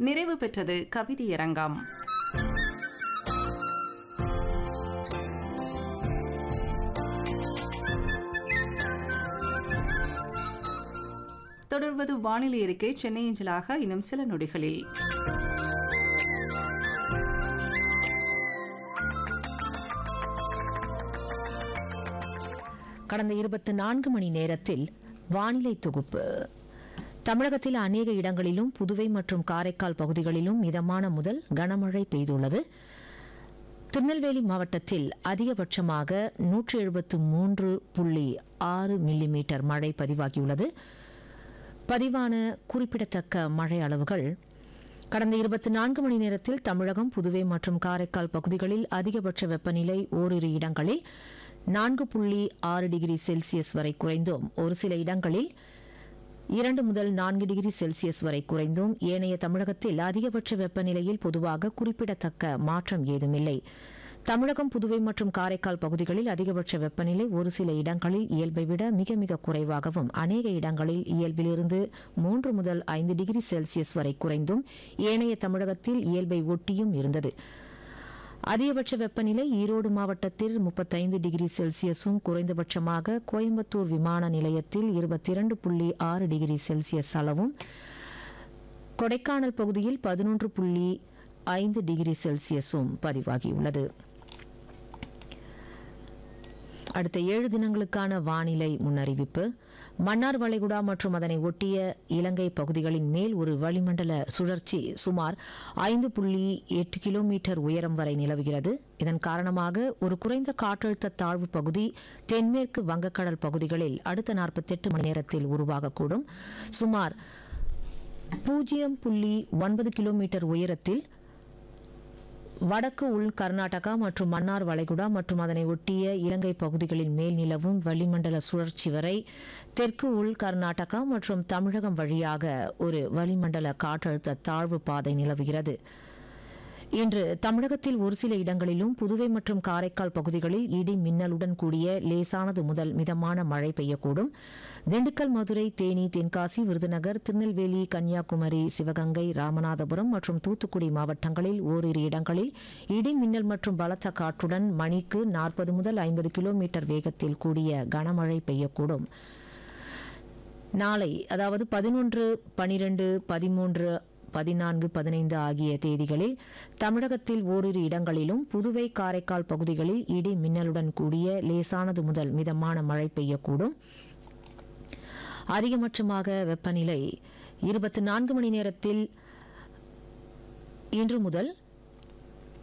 நிறைவு பெற்றது கவிதையரங்கம் தொடர்வது வானிலை அறிக்கை சென்னை அஞ்சலாக இன்னும் சில நொடிகளில் கடந்த இருபத்தி நான்கு மணி நேரத்தில் வானிலை தொகுப்பு தமிழகத்தில் அநேக இடங்களிலும் புதுவை மற்றும் காரைக்கால் பகுதிகளிலும் மிதமான முதல் கனமழை பெய்துள்ளது திருநெல்வேலி மாவட்டத்தில் அதிகபட்சமாக நூற்றி எழுபத்து மூன்று புள்ளி ஆறு மில்லிமீட்டர் மழை பதிவாகியுள்ளது பதிவான குறிப்பிடத்தக்க மழை அளவுகள் கடந்த இருபத்தி நான்கு மணி நேரத்தில் தமிழகம் புதுவை மற்றும் காரைக்கால் பகுதிகளில் அதிகபட்ச வெப்பநிலை ஓரிரு இடங்களில் நான்கு புள்ளி ஆறு டிகிரி செல்சியஸ் வரை குறைந்தும் ஒரு சில இடங்களில் இரண்டு முதல் நான்கு டிகிரி செல்சியஸ் வரை குறைந்தும் ஏனைய தமிழகத்தில் அதிகபட்ச வெப்பநிலையில் பொதுவாக குறிப்பிடத்தக்க மாற்றம் ஏதுமில்லை தமிழகம் புதுவை மற்றும் காரைக்கால் பகுதிகளில் அதிகபட்ச வெப்பநிலை ஒரு சில இடங்களில் இயல்பை விட மிக மிக குறைவாகவும் அநேக இடங்களில் இயல்பிலிருந்து மூன்று முதல் ஐந்து டிகிரி செல்சியஸ் வரை குறைந்தும் ஏனைய தமிழகத்தில் இயல்பை ஒட்டியும் இருந்தது அதிகபட்ச வெப்பநிலை ஈரோடு மாவட்டத்தில் முப்பத்தைந்து டிகிரி செல்சியஸும் குறைந்தபட்சமாக கோயம்புத்தூர் விமான நிலையத்தில் இருபத்தி இரண்டு புள்ளி ஆறு டிகிரி செல்சியஸ் அளவும் கொடைக்கானல் பகுதியில் பதினொன்று புள்ளி ஐந்து டிகிரி செல்சியஸும் பதிவாகியுள்ளது அடுத்த ஏழு தினங்களுக்கான வானிலை முன்னறிவிப்பு மன்னார் வளைகுடா மற்றும் அதனை ஒட்டிய இலங்கை பகுதிகளின் மேல் ஒரு வளிமண்டல சுழற்சி சுமார் ஐந்து புள்ளி எட்டு கிலோமீட்டர் உயரம் வரை நிலவுகிறது இதன் காரணமாக ஒரு குறைந்த காற்றழுத்த தாழ்வு பகுதி தென்மேற்கு வங்கக்கடல் பகுதிகளில் அடுத்த நாற்பத்தெட்டு மணி நேரத்தில் உருவாகக்கூடும் சுமார் பூஜ்ஜியம் புள்ளி ஒன்பது கிலோமீட்டர் உயரத்தில் வடக்கு உள் கர்நாடகா மற்றும் மன்னார் வளைகுடா மற்றும் அதனை ஒட்டிய இலங்கை பகுதிகளின் மேல் நிலவும் வளிமண்டல சுழற்சி வரை தெற்கு உள் கர்நாடகா மற்றும் தமிழகம் வழியாக ஒரு வளிமண்டல காற்றழுத்த தாழ்வு பாதை நிலவுகிறது இன்று தமிழகத்தில் ஒரு சில இடங்களிலும் புதுவை மற்றும் காரைக்கால் பகுதிகளில் இடி மின்னலுடன் கூடிய லேசானது முதல் மிதமான மழை பெய்யக்கூடும் திண்டுக்கல் மதுரை தேனி தென்காசி விருதுநகர் திருநெல்வேலி கன்னியாகுமரி சிவகங்கை ராமநாதபுரம் மற்றும் தூத்துக்குடி மாவட்டங்களில் ஓரிரு இடங்களில் இடி மின்னல் மற்றும் பலத்த காற்றுடன் மணிக்கு நாற்பது முதல் ஐம்பது கிலோமீட்டர் வேகத்தில் கூடிய கனமழை பெய்யக்கூடும் நாளை அதாவது பதினொன்று பனிரெண்டு பதிமூன்று பதினான்கு பதினைந்து ஆகிய தேதிகளில் தமிழகத்தில் ஓரிரு இடங்களிலும் புதுவை காரைக்கால் பகுதிகளில் இடி மின்னலுடன் கூடிய லேசானது முதல் மிதமான மழை பெய்யக்கூடும் அதிகபட்சமாக வெப்பநிலை இருபத்தி நான்கு மணி நேரத்தில் இன்று முதல்